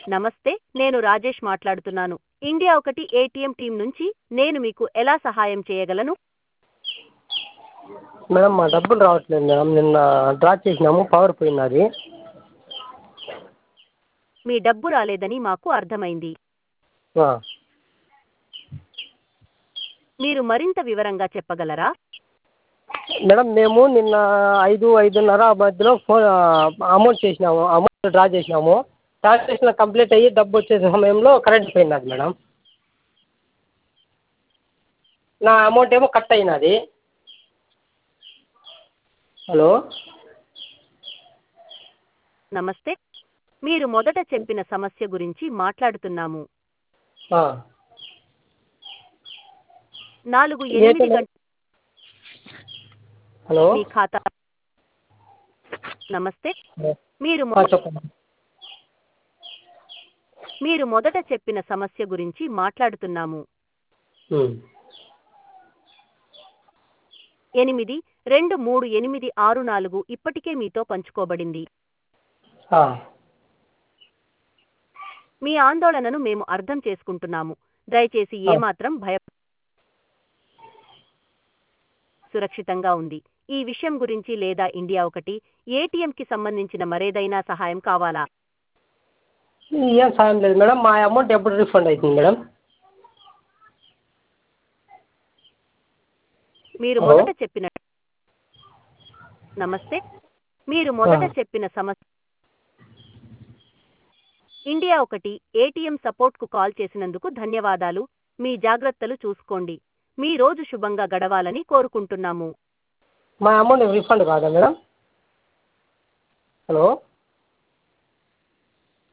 నమస్తే నేను రాజేష్ మాట్లాడుతున్నాను ఇండియా ఒకటి ఏటీఎం టీం నుంచి నేను మీకు ఎలా సహాయం చేయగలను మేడం మా డబ్బులు రావట్లేదు మేడం నిన్న డ్రా చేసినాము పవర్ పోయినది మీ డబ్బు రాలేదని మాకు అర్థమైంది మీరు మరింత వివరంగా చెప్పగలరా మేడం మేము నిన్న ఐదు ఐదున్నర ఆ మధ్యలో ఫోన్ అమౌంట్ చేసినాము అమౌంట్ డ్రా చేసినాము ట్రాన్సాక్షన్ కంప్లీట్ అయ్యి డబ్బు వచ్చే సమయంలో కరెంట్ పోయినది మేడం నా అమౌంట్ ఏమో కట్ అయినది హలో నమస్తే మీరు మొదట చెప్పిన సమస్య గురించి మాట్లాడుతున్నాము నాలుగు ఎనిమిది ఏంటండి? గంట హలో మీ ఖాతా నమస్తే మీరు ఆ, మొ- చెప్పండి మీరు మొదట చెప్పిన సమస్య గురించి మాట్లాడుతున్నాము ఉమ్. ఎనిమిది రెండు మూడు ఎనిమిది ఆరు నాలుగు ఇప్పటికే మీతో పంచుకోబడింది ఆ, మీ ఆందోళనను మేము అర్థం చేసుకుంటున్నాము దయచేసి ఏమాత్రం భయ సురక్షితంగా ఉంది ఈ విషయం గురించి లేదా ఇండియా ఒకటి ఏటీఎంకి సంబంధించిన మరేదైనా సహాయం కావాలా ఏం సాయం లేదు మేడం మా అమౌంట్ ఎప్పుడు రిఫండ్ అవుతుంది మేడం మీరు హలో? మొదట చెప్పిన నమస్తే మీరు మొదట ఆ. చెప్పిన సమస్య ఇండియా ఒకటి ఏటీఎం సపోర్ట్కు కాల్ చేసినందుకు ధన్యవాదాలు మీ జాగ్రత్తలు చూసుకోండి మీ రోజు శుభంగా గడవాలని కోరుకుంటున్నాము మా అమౌంట్ రిఫండ్ కాదా మేడం హలో